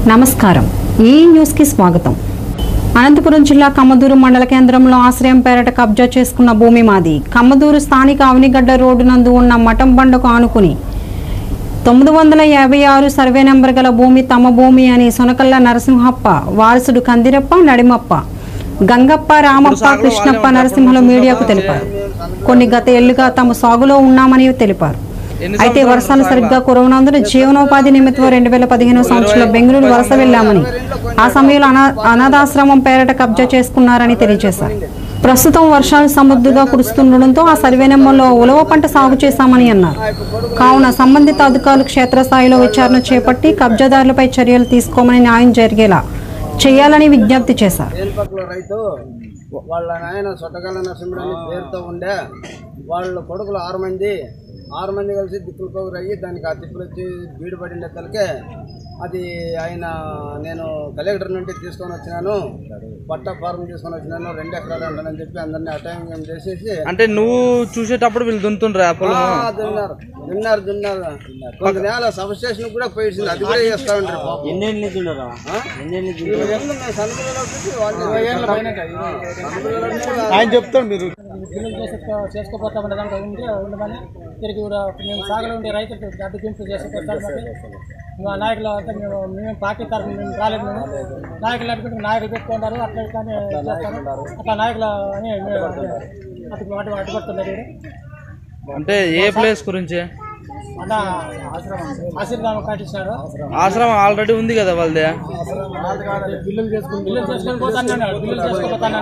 నమస్కారం ఈ న్యూస్కి స్వాగతం అనంతపురం జిల్లా కమ్మదూరు మండల కేంద్రంలో ఆశ్రయం పేరట కబ్జా చేసుకున్న భూమి మాది కమ్మదూరు స్థానిక అవనిగడ్డ రోడ్డు నందు ఉన్న మఠం బండకు ఆనుకుని తొమ్మిది వందల యాభై ఆరు సర్వే నెంబర్ గల భూమి తమ భూమి అని సొనకల్ల నరసింహప్ప వారసుడు కందిరప్ప నడిమప్ప గంగప్ప రామప్ప కృష్ణప్ప నరసింహులు మీడియాకు తెలిపారు కొన్ని గత ఏళ్లుగా తమ సాగులో ఉన్నామని తెలిపారు అయితే వర్షాలు సరిగ్గా కురవనందున జీవనోపాధి నిమిత్తం రెండు వేల పదిహేను సంవత్సరంలో బెంగళూరు వలస వెళ్లామని ఆ సమయంలో అనా అనాథాశ్రమం పేరట కబ్జా చేసుకున్నారని తెలియజేశారు ప్రస్తుతం వర్షాలు సమృద్ధిగా కురుస్తుండటంతో ఆ సర్వే నెంబర్లో ఉలవ పంట సాగు చేశామని అన్నారు కావున సంబంధిత అధికారులు క్షేత్రస్థాయిలో విచారణ చేపట్టి కబ్జాదారులపై చర్యలు తీసుకోమని న్యాయం జరిగేలా చేయాలని విజ్ఞప్తి చేశారు ఏనుపక్కల రైతు వాళ్ళ నాయన సొట్టగల నరసింహుడు అనే పేరుతో ఉండే వాళ్ళ కొడుకులు ఆరు మంది ఆరు మంది కలిసి దిక్కులు పోగురు అయ్యి దానికి ఆ తిప్పులు వచ్చి బీడు పడిండే తలకే అది ఆయన నేను కలెక్టర్ నుండి తీసుకొని వచ్చినాను పట్టా ఫారం తీసుకొని వచ్చినాను రెండు ఎకరాలు ఉంటానని చెప్పి అందరినీ అటైం చేసేసి అంటే నువ్వు చూసేటప్పుడు వీళ్ళు దున్తుండ్రా పొలం ఆ, దున్నారు దున్నారు దున్నారు కొంత నేల సబ్ స్టేషన్ కూడా పోయింది అది కూడా చేస్తా ఉంటారు పాపం. ఆ? ఇరవై ఏళ్ళు మేము సన్నపిల్లలు వచ్చి వాళ్ళు ఆ, సన్నపిల్లలు వచ్చి ఆయన చెప్తాడు మీరు బిల్లులు చేసి చేసుకోపోతా ఉండే దాంట్లో ఉండి ఉండమని తిరిగి కూడా మేము సాగులో ఉండే రైతులకు అడ్డగింపు చేసుకోపోతారు మా నాయకులు అంతా మేము మేము పార్టీ తరఫున మేము రాలేదు మేము నాయకులు అడ్డుకుంటే నాయకులు పెట్టుకుంటారు అట్లా ఇట్లా అని చేస్తారు అట్లా నాయకులు అని మేము అటు అటు అడ్డుపడుతున్నారు ఈడ. అంటే ఏ ప్లేస్ గురించి అన్న ఆశీర్వాదం పాటించినారు ఆశ్రమం ఆల్రెడీ ఉంది కదా వాళ్ళదే బిల్లులు చేసుకుని బిల్లులు చేసుకొని పోతాను బిల్లులు చేసుకోపోతాను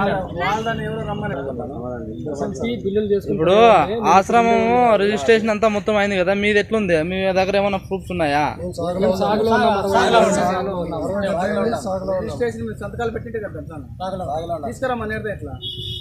బిల్లులు చేసుకుని ఇప్పుడు ఆశ్రమం రిజిస్ట్రేషన్ అంతా మొత్తం అయింది కదా మీది ఎట్లుంది మీ దగ్గర ఏమైనా ప్రూఫ్స్ ఉన్నాయా సాగులో సంతకాలు పెట్టింటే కదా తీసుకురమ్మనేది ఎట్లా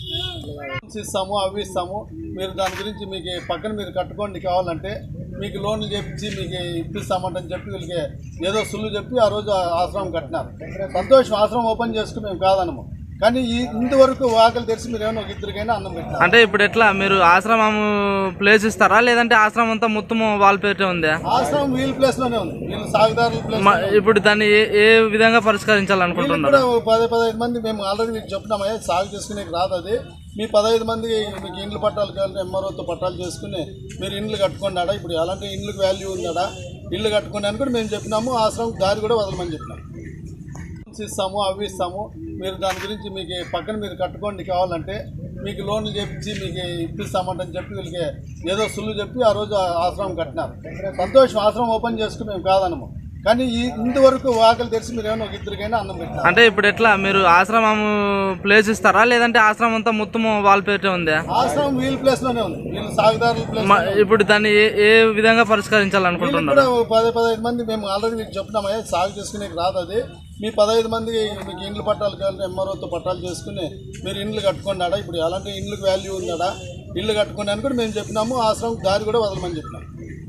ఇస్తాము అవి ఇస్తాము మీరు దాని గురించి మీకు పక్కన మీరు కట్టుకోండి కావాలంటే మీకు లోన్లు చేపించి మీకు ఇప్పిస్తామంటని చెప్పి వీళ్ళకి ఏదో సుల్లు చెప్పి ఆ రోజు ఆశ్రమం కట్టినారు సంతోషం ఆశ్రమం ఓపెన్ చేసుకుని మేము కాదనము కానీ ఈ ఇంతవరకు వాకలు తెరిచి మీరు ఏమైనా ఒక ఇద్దరికైనా అన్నం పెట్టినారు అంటే ఇప్పుడు ఎట్లా మీరు ఆశ్రమం ప్లేస్ ఇస్తారా లేదంటే ఆశ్రమం అంతా మొత్తం వాల్ పేటే ఉందా ఆశ్రమం వీళ్ళ ప్లేస్ లోనే ఉంది వీళ్ళు సాగుదారుల ప్లేస్ మ- ఇప్పుడు దాన్ని ఏ ఏ విధంగా పరిష్కరించాలనుకుంటున్నారు కూడా ఓ పది పదహైదు మంది మేము ఆల్రెడీ మీకు చెప్పినామయ్యా సాగు చేసుకునే రాదు అది మీ పదహైదు మంది మీకు ఇండ్లు పట్టాలు కావాలంటే ఎంఆర్ఓతో పట్టాలు చేసుకుని మీరు ఇండ్లు కట్టుకున్నాడా ఇప్పుడు ఎలాంటి ఇండ్లకు వాల్యూ ఉందాడా ఇల్లు కట్టుకుని అని కూడా మేము చెప్పినాము ఆశ్రమం దారి కూడా వదలమని చెప్పినాం ఇస్తాము అవి ఇస్తాము మీరు దాని గురించి మీకు పక్కన మీరు కట్టుకోండి కావాలంటే మీకు లోన్లు చేపించి మీకు ఇప్పిస్తామంటని చెప్పి వీళ్ళకి ఏదో సుల్లు చెప్పి ఆ రోజు ఆశ్రమం కట్టినారు సంతోషం ఆశ్రమం ఓపెన్ చేసుకుని మేము కాదనము కానీ ఈ ఇంతవరకు వాకలు తెరిచి మీరు ఏమైనా ఒక ఇద్దరికైనా అన్నం పెట్టినారు అంటే ఇప్పుడు ఎట్లా మీరు ఆశ్రమం ప్లేస్ ఇస్తారా లేదంటే ఆశ్రమం అంతా మొత్తం వాల్ పేటే ఉందా ఆశ్రమం వీళ్ళ ప్లేస్ లోనే ఉంది వీళ్ళు సాగుదారుల ప్లేస్ మ- ఇప్పుడు దాన్ని ఏ ఏ విధంగా వీళ్ళకి పరిష్కరించాలనుకుంటున్నారు కూడా ఓ పది పదహైదు మంది మేము ఆల్రెడీ మీకు చెప్పినామయ్యా సాగు చేసుకునే రాదు అది మీ పదహైదు మంది మీకు ఇండ్లు పట్టాలు కావాలంటే ఎంఆర్ఓతో పట్టాలు చేసుకుని మీరు ఇండ్లు కట్టుకున్నాడా ఇప్పుడు ఎలాంటి ఇండ్లకు వాల్యూ ఉందాడా ఇల్లు కట్టుకుని అని కూడా మేము చెప్పినాము ఆశ్రమం దారి కూడా వదలమని చెప్పినాం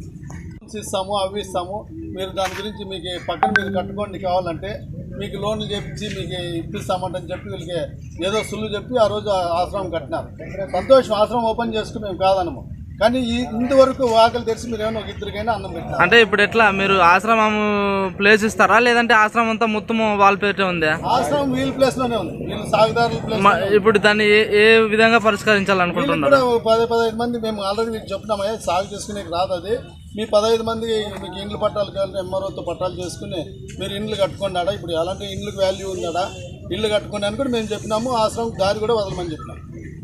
ఇస్తాము అవి ఇస్తాము మీరు దాని గురించి మీకు పక్కన మీరు కట్టుకోండి కావాలంటే మీకు లోన్లు చేపించి మీకు ఇప్పిస్తామంటని చెప్పి వీళ్ళకి ఏదో సుల్లు చెప్పి ఆ రోజు ఆశ్రమం కట్టినారు సంతోషం ఆశ్రమం ఓపెన్ చేసుకుని మేము కాదనము కానీ ఈ ఇంతవరకు వాకలు తెరిచి మీరు ఏమైనా ఒక ఇద్దరికైనా అన్నం పెట్టినారు అంటే ఇప్పుడు ఎట్లా మీరు ఆశ్రమం ప్లేస్ ఇస్తారా లేదంటే ఆశ్రమం అంతా మొత్తం వాల్ పేటే ఉందా ఆశ్రమం వీళ్ళ ప్లేస్ లోనే ఉంది వీళ్ళు సాగుదారుల ప్లేస్ మ- ఇప్పుడు దాన్ని ఏ ఏ విధంగా వీళ్ళకి పరిష్కరించాలనుకుంటున్నారు కూడా ఓ పది పదహైదు మంది మేము ఆల్రెడీ మీకు చెప్పినామయ్యా సాగు చేసుకునే రాదు అది మీ పదహైదు మంది మీకు ఇండ్లు పట్టాలు కావాలంటే ఎంఆర్ఓతో పట్టాలు చేసుకుని మీరు ఇండ్లు కట్టుకున్నాడా ఇప్పుడు ఎలాంటి ఇండ్లకు వాల్యూ ఉందాడా ఇల్లు కట్టుకుని అని కూడా మేము చెప్పినాము ఆశ్రమం దారి కూడా వదలమని చెప్పినాం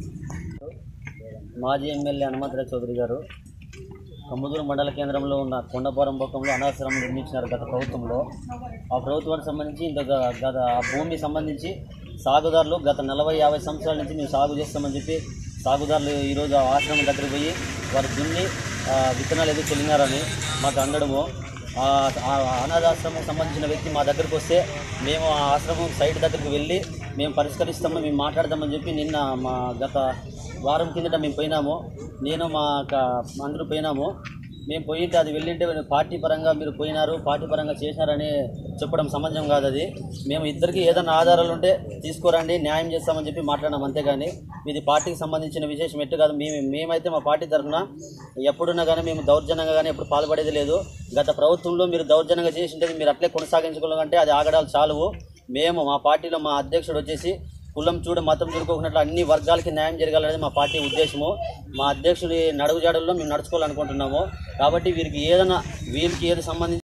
మాజీ ఎమ్మెల్యే హనుమంతరావు చౌదరి గారు కమ్మదూరు మండల కేంద్రంలో ఉన్న కొండపురం బొక్కంలో అనాశ్రమం నిర్మించినారు గత ప్రభుత్వంలో ఆ ప్రభుత్వానికి సంబంధించి ఇంత గ- గత ఆ భూమి సంబంధించి సాగుదారులు గత నలభై యాభై సంవత్సరాల నుంచి మేము సాగు చేస్తామని చెప్పి సాగుదారులు ఈరోజు ఆ ఆశ్రమం దగ్గరికి పోయి వారు దున్ని ఆ, విత్తనాలు ఏదో చెల్లినారని మాకు అండడము ఆ ఆ అనాథాశ్రమం సంబంధించిన వ్యక్తి మా దగ్గరికి వస్తే మేము ఆ ఆశ్రమం సైట్ దగ్గరికి వెళ్ళి మేము పరిష్కరిస్తాము మేము మాట్లాడదామని చెప్పి నిన్న మా గత వారం కిందట మేము పోయినాము నేను మా క- అందరూ పోయినాము మేము పోయింటే అది వెళ్ళింటే పార్టీ పరంగా మీరు పోయినారు పార్టీ పరంగా చేసినారని చెప్పడం సమంజసం కాదు అది మేము ఇద్దరికి ఏదైనా ఆధారాలు ఉంటే తీసుకురండి న్యాయం చేస్తామని చెప్పి మాట్లాడినాం అంతేగాని ఇది పార్టీకి సంబంధించిన విశేషం ఎట్టు కాదు మేము మేమైతే మా పార్టీ తరఫున ఎప్పుడున్నా కానీ మేము దౌర్జన్యంగా కానీ ఎప్పుడు పాల్పడేది లేదు గత ప్రభుత్వంలో మీరు దౌర్జన్యంగా చేసింటే మీరు అట్లే కొనసాగించుకోవాలంటే అది ఆగడాలు చాలువు మేము మా పార్టీలో మా అధ్యక్షుడు వచ్చేసి కులం చూడ మతం చూడుకోకున్నట్లు అన్ని వర్గాలకి న్యాయం జరగాలనేది మా పార్టీ ఉద్దేశము మా అధ్యక్షుడి నడుగుజాడల్లో మేము నడుచుకోవాలనుకుంటున్నాము కాబట్టి వీరికి ఏదైనా వీరికి ఏది సంబంధించి